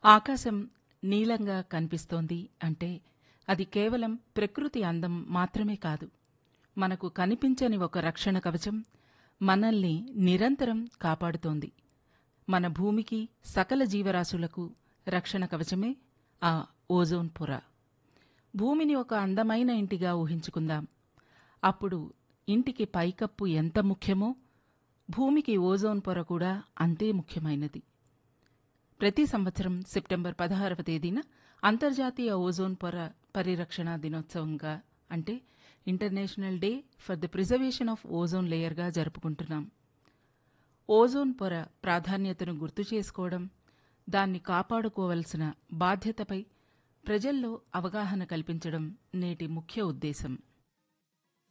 ఆకాశం నీలంగా కనిపిస్తోంది అంటే అది కేవలం ప్రకృతి అందం మాత్రమే కాదు మనకు కనిపించని ఒక రక్షణ కవచం మనల్ని నిరంతరం కాపాడుతోంది మన భూమికి సకల జీవరాశులకు రక్షణ కవచమే ఆ ఓజోన్ పొర భూమిని ఒక అందమైన ఇంటిగా ఊహించుకుందాం అప్పుడు ఇంటికి పైకప్పు ఎంత ముఖ్యమో భూమికి ఓజోన్ పొర కూడా అంతే ముఖ్యమైనది ప్రతి సంవత్సరం సెప్టెంబర్ పదహారవ తేదీన అంతర్జాతీయ ఓజోన్ పొర పరిరక్షణ దినోత్సవంగా అంటే international day for the preservation of ozone లేయర్గా జరుపుకుంటున్నాం ఓజోన్ పొర ప్రాధాన్యతను గుర్తు చేసుకోవడం దాన్ని కాపాడుకోవలసిన బాధ్యతపై ప్రజల్లో అవగాహన కల్పించడం నేటి ముఖ్య ఉద్దేశం